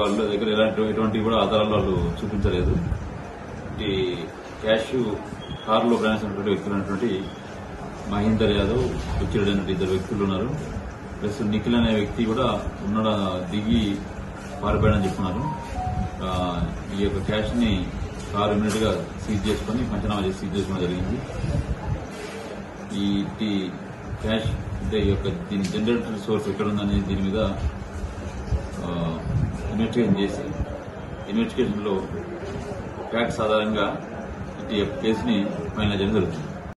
వాళ్ళ దగ్గర ఎలాంటి ఎటువంటి కూడా ఆధారాలు వాళ్ళు చూపించలేదు ఈ క్యాష్ కారులో ప్రయాణించినటువంటి వ్యక్తులైనటువంటి మహేందర్ యాదవ్ బుచ్చిరెడ్డి అనే ఇద్దరు వ్యక్తులు ఉన్నారు ప్లస్ నిఖిల్ అనే వ్యక్తి కూడా ఉన్న దిగి పారిపోయాడని చెప్తున్నారు ఆ, ఈ యొక్క క్యాష్ ని కారు ఇమీడియట్ గా సీజ్ చేసుకుని పంచనామా చేసి సీజ్ చేసుకోవడం జరిగింది ఈ ఈ క్యాష్ అంటే ఈ యొక్క దీని జనరేటర్ సోర్స్ ఎక్కడ ఉందనే దీని మీద ఇన్వెస్టిగేషన్ చేసి ఇన్వెస్టిగేషన్ లో ఫ్యాక్ట్స్ ఆధారంగా ఈ యొక్క కేసుని ఫైనల్ చేయడం జరుగుతుంది